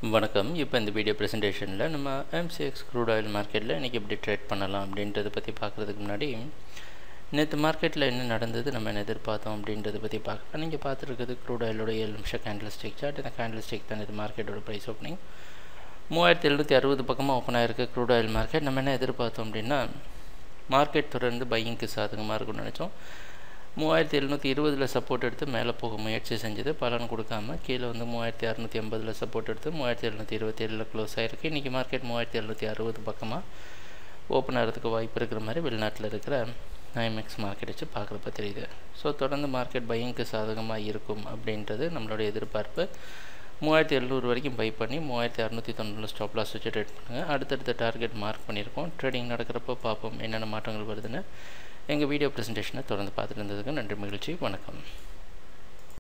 வணக்கம் இப்போ இந்த வீடியோ ப்ரெசன்டேஷனில் நம்ம எம்சிஎக்ஸ் க்ரூட் ஆயில் மார்க்கெட்டில் இன்றைக்கி எப்படி ட்ரேட் பண்ணலாம் அப்படின்றத பற்றி பார்க்குறதுக்கு முன்னாடி நேற்று மார்க்கெட்டில் என்ன நடந்தது நம்ம என்ன எதிர்பார்த்தோம் அப்படின்றத பற்றி பார்க்கலாம் நீங்கள் பார்த்துருக்குது க்ரூட் ஆயிலோட ஏழு நிமிஷம் கேண்டில் ஸ்டிக் சார்ட் இந்த கேண்டில் ஸ்டிக் தான் இது மார்க்கெட்டோட ப்ரைஸ் ஓப்பனிங் மூவாயிரத்தி எழுநூற்றி அறுபது பக்கமாக ஓப்பன் ஆகிருக்கு க்ரூட் ஆயில் மார்க்கெட் நம்ம என்ன எதிர்பார்த்தோம் அப்படின்னா மார்க்கெட் தொடர்ந்து பையிங்க்கு சாதகமாக இருக்கும்னு நினச்சோம் மூவாயிரத்தி எழுநூற்றி இருபதில் சப்போர்ட் எடுத்து மேலே போக முயற்சி செஞ்சது பலன் கொடுக்காம கீழே வந்து மூவாயிரத்தி அறநூற்றி எண்பதில் சப்போர்ட் எடுத்து மூவாயிரத்தி எழுநூற்றி இருபத்தி ஏழில் க்ளோஸ் ஆகிருக்கு இன்றைக்கி மார்க்கெட் மூவாயிரத்தி எழுநூற்றி அறுபது பக்கமாக ஓப்பன் ஆகிறதுக்கு வாய்ப்பு இருக்கிற மாதிரி வெளிநாட்டில் இருக்கிற ஐஎம்எக்ஸ் மார்க்கெட் வச்சு பார்க்குறப்ப தெரியுது ஸோ தொடர்ந்து மார்க்கெட் பையிங்க்கு சாதகமாக இருக்கும் அப்படின்றது நம்மளோட எதிர்பார்ப்பு மூவாயிரத்தி எழுநூறு வரைக்கும் பை பண்ணி மூவாயிரத்தி அறநூற்றி தொண்ணூறு ஸ்டாப் லாஸ் வச்சு ட்ரேட் பண்ணுங்கள் அடுத்தடுத்த டார்கெட் மார்க் பண்ணியிருக்கோம் ட்ரேடிங் நடக்கிறப்போ பார்ப்போம் என்னென்ன மாற்றங்கள் வருதுன்னு எங்கள் வீடியோ ப்ரெசன்டேஷனை தொடர்ந்து பார்த்துட்டு இருந்ததுக்கு நன்றி மகிழ்ச்சி வணக்கம்